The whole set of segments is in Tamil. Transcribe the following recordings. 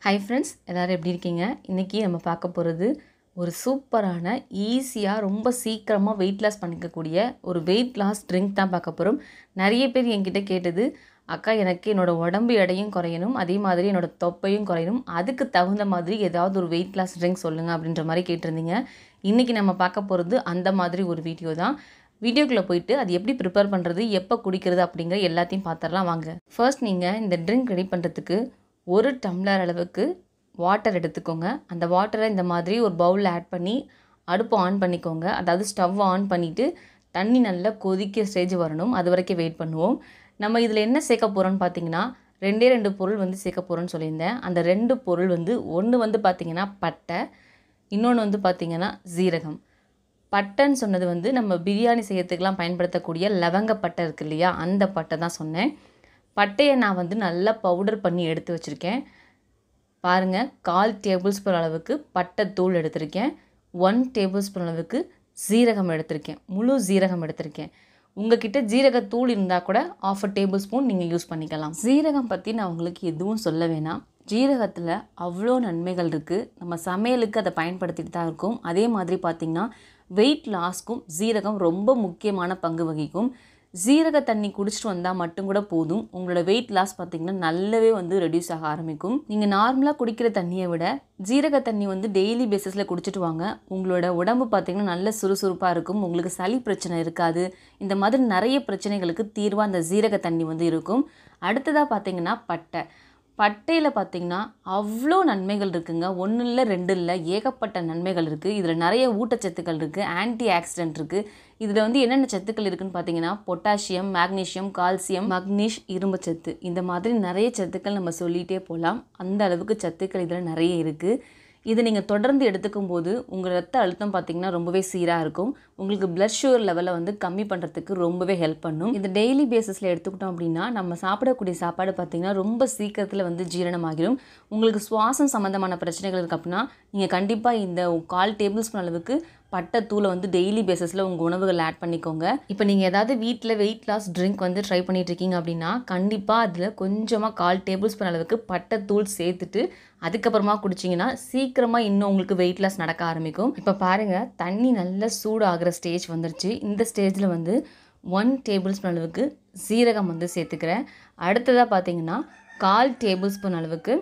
ஹை ஃப்ரெண்ட்ஸ் எல்லோரும் எப்படி இருக்கீங்க இன்றைக்கி நம்ம பார்க்க போகிறது ஒரு சூப்பரான ஈஸியாக ரொம்ப சீக்கிரமாக வெயிட் லாஸ் பண்ணிக்கக்கூடிய ஒரு வெயிட் லாஸ் ட்ரிங்க் தான் பார்க்க போகிறோம் நிறைய பேர் என்கிட்ட கேட்டது அக்கா எனக்கு என்னோடய உடம்பு எடையும் குறையணும் அதே மாதிரி என்னோடய தொப்பையும் குறையணும் அதுக்கு தகுந்த மாதிரி ஏதாவது ஒரு வெயிட் லாஸ் ட்ரிங்க் சொல்லுங்கள் அப்படின்ற மாதிரி கேட்டிருந்தீங்க இன்றைக்கி நம்ம பார்க்க போகிறது அந்த மாதிரி ஒரு வீடியோ தான் வீடியோக்குள்ளே போயிட்டு அது எப்படி ப்ரிப்பேர் பண்ணுறது எப்போ குடிக்கிறது அப்படிங்கிற எல்லாத்தையும் பார்த்துடலாம் வாங்க ஃபர்ஸ்ட் நீங்கள் இந்த ட்ரிங்க் ரெடி பண்ணுறதுக்கு ஒரு டம்ளர் அளவுக்கு வாட்டர் எடுத்துக்கோங்க அந்த வாட்டரை இந்த மாதிரி ஒரு பவுலில் ஆட் பண்ணி அடுப்பு ஆன் பண்ணிக்கோங்க அதாவது ஸ்டவ் ஆன் பண்ணிவிட்டு தண்ணி நல்லா கொதிக்க ஸ்டேஜ் வரணும் அது வரைக்கும் வெயிட் பண்ணுவோம் நம்ம இதில் என்ன சேர்க்க போகிறோம்னு பார்த்தீங்கன்னா ரெண்டே ரெண்டு பொருள் வந்து சேர்க்க போகிறோன்னு சொல்லியிருந்தேன் அந்த ரெண்டு பொருள் வந்து ஒன்று வந்து பார்த்திங்கன்னா பட்டை இன்னொன்று வந்து பார்த்திங்கன்னா ஜீரகம் பட்டைன்னு சொன்னது வந்து நம்ம பிரியாணி செய்யறதுக்கெலாம் பயன்படுத்தக்கூடிய லவங்க பட்டை இருக்கு இல்லையா அந்த பட்டை தான் சொன்னேன் பட்டையை நான் வந்து நல்லா பவுடர் பண்ணி எடுத்து வச்சுருக்கேன் பாருங்கள் கால் டேபிள் ஸ்பூன் அளவுக்கு பட்டை தூள் எடுத்திருக்கேன் ஒன் டேபிள் ஸ்பூன் அளவுக்கு ஜீரகம் எடுத்திருக்கேன் முழு ஜீரகம் எடுத்திருக்கேன் உங்ககிட்ட ஜீரகத்தூள் இருந்தால் கூட ஆஃப் அ டேபிள் ஸ்பூன் நீங்கள் யூஸ் பண்ணிக்கலாம் ஜீரகம் பற்றி நான் உங்களுக்கு எதுவும் சொல்ல வேணாம் ஜீரகத்தில் அவ்வளோ நன்மைகள் இருக்குது நம்ம சமையலுக்கு அதை பயன்படுத்திட்டு தான் இருக்கும் அதே மாதிரி பார்த்திங்கன்னா வெயிட் லாஸ்க்கும் ஜீரகம் ரொம்ப முக்கியமான பங்கு வகிக்கும் ஜீரக தண்ணி குடிச்சிட்டு வந்தால் மட்டும் கூட போதும் உங்களோட வெயிட் லாஸ் பார்த்திங்கன்னா நல்லாவே வந்து ரெடியூஸ் ஆக ஆரம்பிக்கும் நீங்கள் நார்மலாக குடிக்கிற தண்ணியை விட ஜீரக தண்ணி வந்து டெய்லி பேசிஸில் குடிச்சிட்டு வாங்க உங்களோட உடம்பு பார்த்திங்கன்னா நல்ல சுறுசுறுப்பாக இருக்கும் உங்களுக்கு சளி பிரச்சனை இருக்காது இந்த மாதிரி நிறைய பிரச்சனைகளுக்கு தீர்வாக அந்த ஜீரக தண்ணி வந்து இருக்கும் அடுத்ததாக பார்த்திங்கன்னா பட்டை பட்டையில் பார்த்திங்கன்னா அவ்வளோ நன்மைகள் இருக்குங்க ஒன்று இல்லை ரெண்டு இல்லை ஏகப்பட்ட நன்மைகள் இருக்குது இதில் நிறைய ஊட்டச்சத்துக்கள் இருக்குது ஆன்டி ஆக்சிடென்ட் இருக்குது இதில் வந்து என்னென்ன சத்துக்கள் இருக்குதுன்னு பார்த்தீங்கன்னா பொட்டாசியம் மேக்னீஷியம் கால்சியம் மக்னீஷ் இரும்பு சத்து இந்த மாதிரி நிறைய சத்துக்கள் நம்ம சொல்லிகிட்டே போகலாம் அந்த அளவுக்கு சத்துக்கள் இதில் நிறைய இருக்குது இதை நீங்கள் தொடர்ந்து எடுத்துக்கும் போது உங்கள் ரத்த அழுத்தம் பார்த்திங்கன்னா ரொம்பவே சீராக இருக்கும் உங்களுக்கு பிளட் சுகர் லெவலை வந்து கம்மி பண்ணுறதுக்கு ரொம்பவே ஹெல்ப் பண்ணும் இது டெய்லி பேசிஸில் எடுத்துக்கிட்டோம் அப்படின்னா நம்ம சாப்பிடக்கூடிய சாப்பாடு பார்த்திங்கன்னா ரொம்ப சீக்கிரத்தில் வந்து ஜீரணமாகிடும் உங்களுக்கு சுவாசம் சம்மந்தமான பிரச்சனைகள் இருக்குது அப்படின்னா நீங்கள் கண்டிப்பாக இந்த கால் டேபிள் ஸ்பூன் அளவுக்கு பட்டை தூளை வந்து டெய்லி பேசிஸில் உங்கள் உணவுகள் ஆட் பண்ணிக்கோங்க இப்போ நீங்கள் ஏதாவது வீட்டில் வெயிட் லாஸ் ட்ரிங்க் வந்து ட்ரை பண்ணிட்டு இருக்கீங்க அப்படின்னா கண்டிப்பாக அதில் கொஞ்சமாக கால் டேபிள் ஸ்பூன் அளவுக்கு பட்டை தூள் சேர்த்துட்டு அதுக்கப்புறமா குடிச்சிங்கன்னா சீக்கிரமாக இன்னும் உங்களுக்கு வெயிட் லாஸ் நடக்க ஆரம்பிக்கும் இப்போ பாருங்கள் தண்ணி நல்லா சூடு ஆகிற ஸ்டேஜ் வந்துருச்சு இந்த ஸ்டேஜில் வந்து ஒன் டேபிள் ஸ்பூன் அளவுக்கு சீரகம் வந்து சேர்த்துக்கிறேன் அடுத்ததாக பார்த்தீங்கன்னா கால் டேபிள் ஸ்பூன் அளவுக்கு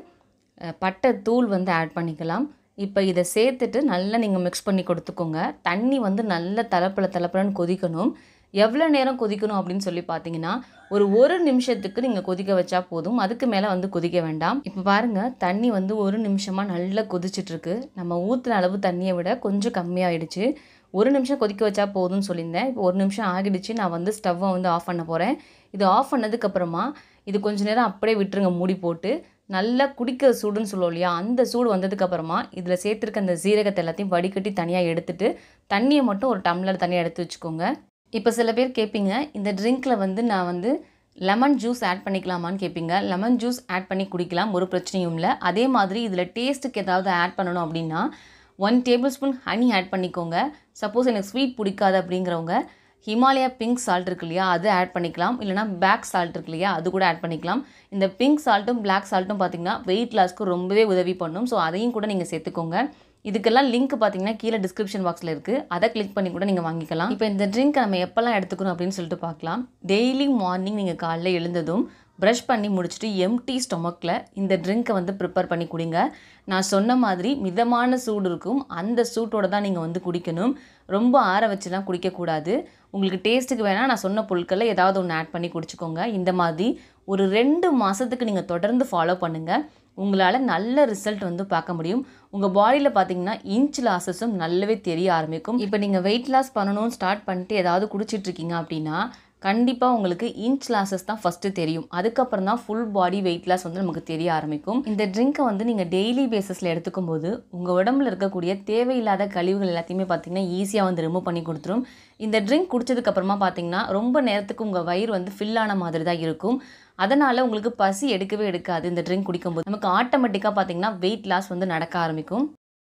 பட்டை தூள் வந்து ஆட் பண்ணிக்கலாம் இப்போ இதை சேர்த்துட்டு நல்லா நீங்கள் மிக்ஸ் பண்ணி கொடுத்துக்கோங்க தண்ணி வந்து நல்ல தலப்பல தலப்பலன்னு கொதிக்கணும் எவ்வளோ நேரம் கொதிக்கணும் அப்படின்னு சொல்லி பார்த்தீங்கன்னா ஒரு ஒரு நிமிஷத்துக்கு நீங்கள் கொதிக்க வச்சா போதும் அதுக்கு மேலே வந்து கொதிக்க வேண்டாம் இப்போ பாருங்கள் தண்ணி வந்து ஒரு நிமிஷமாக நல்லா கொதிச்சிட்ருக்கு நம்ம ஊற்றுன அளவு தண்ணியை விட கொஞ்சம் கம்மியாகிடுச்சு ஒரு நிமிஷம் கொதிக்க வச்சா போதும்னு சொல்லியிருந்தேன் இப்போ ஒரு நிமிஷம் ஆகிடுச்சு நான் வந்து ஸ்டவ்வை வந்து ஆஃப் பண்ண போகிறேன் இது ஆஃப் பண்ணதுக்கப்புறமா இது கொஞ்சம் நேரம் அப்படியே விட்டுருங்க மூடி போட்டு நல்லா குடிக்கிற சூடுன்னு சொல்லுவோம் இல்லையா அந்த சூடு வந்ததுக்கப்புறமா இதில் சேர்த்துருக்க அந்த ஜீரகத்தை எல்லாத்தையும் வடிகட்டி தனியாக எடுத்துட்டு தண்ணியை மட்டும் ஒரு டம்ளர் தனியாக எடுத்து வச்சுக்கோங்க இப்போ சில பேர் கேட்பீங்க இந்த ட்ரிங்க்கில் வந்து நான் வந்து லெமன் ஜூஸ் ஆட் பண்ணிக்கலாமான்னு கேட்பீங்க லெமன் ஜூஸ் ஆட் பண்ணி குடிக்கலாம் ஒரு பிரச்சனையும் இல்லை அதே மாதிரி இதில் டேஸ்ட்டுக்கு ஏதாவது ஆட் பண்ணணும் அப்படின்னா one tablespoon honey add பண்ணிக்கோங்க சப்போஸ் எனக்கு ஸ்வீட் பிடிக்காது அப்படிங்கிறவங்க ஹிமாலயா பிங்க் சால்ட் இருக்கு இல்லையா அது ஆட் பண்ணிக்கலாம் இல்லைனா பிளாக் சால்ட் இருக்கு இல்லையா அது கூட ஆட் பண்ணிக்கலாம் இந்த பிங்க் சால்ட்டும் பிளாக் சால்ட்டும் பார்த்திங்கன்னா வெயிட் லாஸ்க்கு ரொம்பவே உதவி பண்ணும் ஸோ அதையும் கூட நீங்கள் சேர்த்துக்கோங்க இதுக்கெல்லாம் லிங்க் பார்த்தீங்கன்னா கீழே டிஸ்கிரிப்ஷன் பாக்ஸில் இருக்குது அதை கிளிக் பண்ணி கூட நீங்கள் வாங்கிக்கலாம் இப்போ இந்த ட்ரிங்க் நம்ம எப்போல்லாம் எடுத்துக்கணும் அப்படின்னு சொல்லிட்டு பார்க்கலாம் டெய்லி மார்னிங் நீங்கள் காலைல எழுந்ததும் ப்ரஷ் பண்ணி முடிச்சுட்டு எம்டி ஸ்டொமக்கில் இந்த ட்ரிங்க்கை வந்து ப்ரிப்பேர் பண்ணி குடிங்க நான் சொன்ன மாதிரி மிதமான சூடு இருக்கும் அந்த சூட்டோட தான் நீங்கள் வந்து குடிக்கணும் ரொம்ப ஆற வச்சுலாம் குடிக்கக்கூடாது உங்களுக்கு டேஸ்ட்டுக்கு வேணால் நான் சொன்ன பொருட்களில் ஏதாவது ஒன்று ஆட் பண்ணி குடிச்சிக்கோங்க இந்த மாதிரி ஒரு ரெண்டு மாதத்துக்கு நீங்கள் தொடர்ந்து ஃபாலோ பண்ணுங்கள் உங்களால் நல்ல ரிசல்ட் வந்து பார்க்க முடியும் உங்கள் பாடியில் பார்த்தீங்கன்னா இன்ச் லாஸஸும் நல்லாவே தெரிய ஆரம்பிக்கும் இப்போ நீங்கள் வெயிட் லாஸ் பண்ணணும்னு ஸ்டார்ட் பண்ணிட்டு ஏதாவது குடிச்சிட்ருக்கீங்க அப்படின்னா கண்டிப்பாக உங்களுக்கு இன்ச் லாஸஸ் தான் ஃபஸ்ட்டு தெரியும் அதுக்கப்புறம் தான் ஃபுல் பாடி வெயிட் லாஸ் வந்து நமக்கு தெரிய ஆரம்பிக்கும் இந்த ட்ரிங்க்கை வந்து நீங்கள் டெய்லி பேசிஸில் எடுத்துக்கும் போது உங்கள் உடம்புல இருக்கக்கூடிய தேவையில்லாத கழிவுகள் எல்லாத்தையுமே பார்த்தீங்கன்னா ஈஸியாக வந்து ரிமூவ் பண்ணி கொடுத்துரும் இந்த ட்ரிங்க் குடிச்சதுக்கப்புறமா பார்த்தீங்கன்னா ரொம்ப நேரத்துக்கு உங்கள் வயிறு வந்து ஃபில் ஆன மாதிரி தான் இருக்கும் அதனால் உங்களுக்கு பசி எடுக்கவே எடுக்காது இந்த ட்ரிங்க் குடிக்கும்போது நமக்கு ஆட்டோமேட்டிக்காக பார்த்தீங்கன்னா வெயிட் லாஸ் வந்து நடக்க ஆரம்பிக்கும்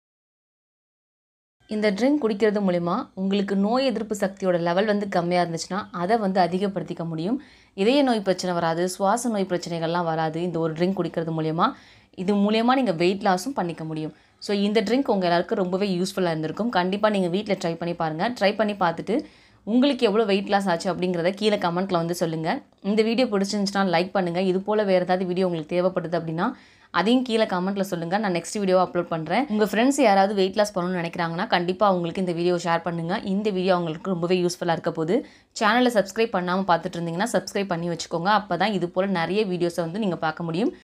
இந்த ட்ரிங்க் குடிக்கிறது மூலிமா உங்களுக்கு நோய் எதிர்ப்பு சக்தியோட லெவல் வந்து கம்மியாக இருந்துச்சுன்னா அதை வந்து அதிகப்படுத்திக்க முடியும் இதய நோய் பிரச்சனை வராது சுவாச நோய் பிரச்சனைகள்லாம் வராது இந்த ஒரு ட்ரிங்க் குடிக்கிறது மூலிமா இது மூலயமா நீங்கள் வெயிட் லாஸும் பண்ணிக்க முடியும் ஸோ இந்த ட்ரிங்க் உங்கள் எல்லாருக்கும் ரொம்பவே யூஸ்ஃபுல்லாக இருந்திருக்கும் கண்டிப்பாக நீங்கள் வீட்டில் ட்ரை பண்ணி பாருங்கள் ட்ரை பண்ணி பார்த்துட்டு உங்களுக்கு எவ்வளோ வெயிட் லாஸ் ஆச்சு அப்படிங்கிறத கீழே கமெண்ட்டில் வந்து சொல்லுங்கள் இந்த வீடியோ பிடிச்சிருந்துச்சுன்னா லைக் பண்ணுங்கள் இது போல் வேறு ஏதாவது வீடியோ உங்களுக்கு தேவைப்படுது அப்படின்னா அதையும் கீழே கமெண்ட்டில் சொல்லுங்கள் நான் நெக்ஸ்ட் வீடியோ அப்லோட் பண்ணுறேன் உங்கள் ஃப்ரெண்ட்ஸ் யாராவது வெயிட் லாஸ் பண்ணணும்னு நினைக்கிறாங்கன்னா கண்டிப்பாக அவங்களுக்கு இந்த வீடியோ ஷேர் பண்ணுங்கள் இந்த வீடியோ அவங்களுக்கு ரொம்பவே யூஸ்ஃபுல்லாக இருக்க போது சேனலை சப்ஸ்கிரைப் பண்ணாமல் பார்த்துட்டு இருந்தீங்கன்னா சப்ஸ்கிரைப் பண்ணி வச்சுக்கோங்க அப்போ தான் இது போல் நிறைய வீடியோஸை வந்து நீங்கள் பார்க்க முடியும்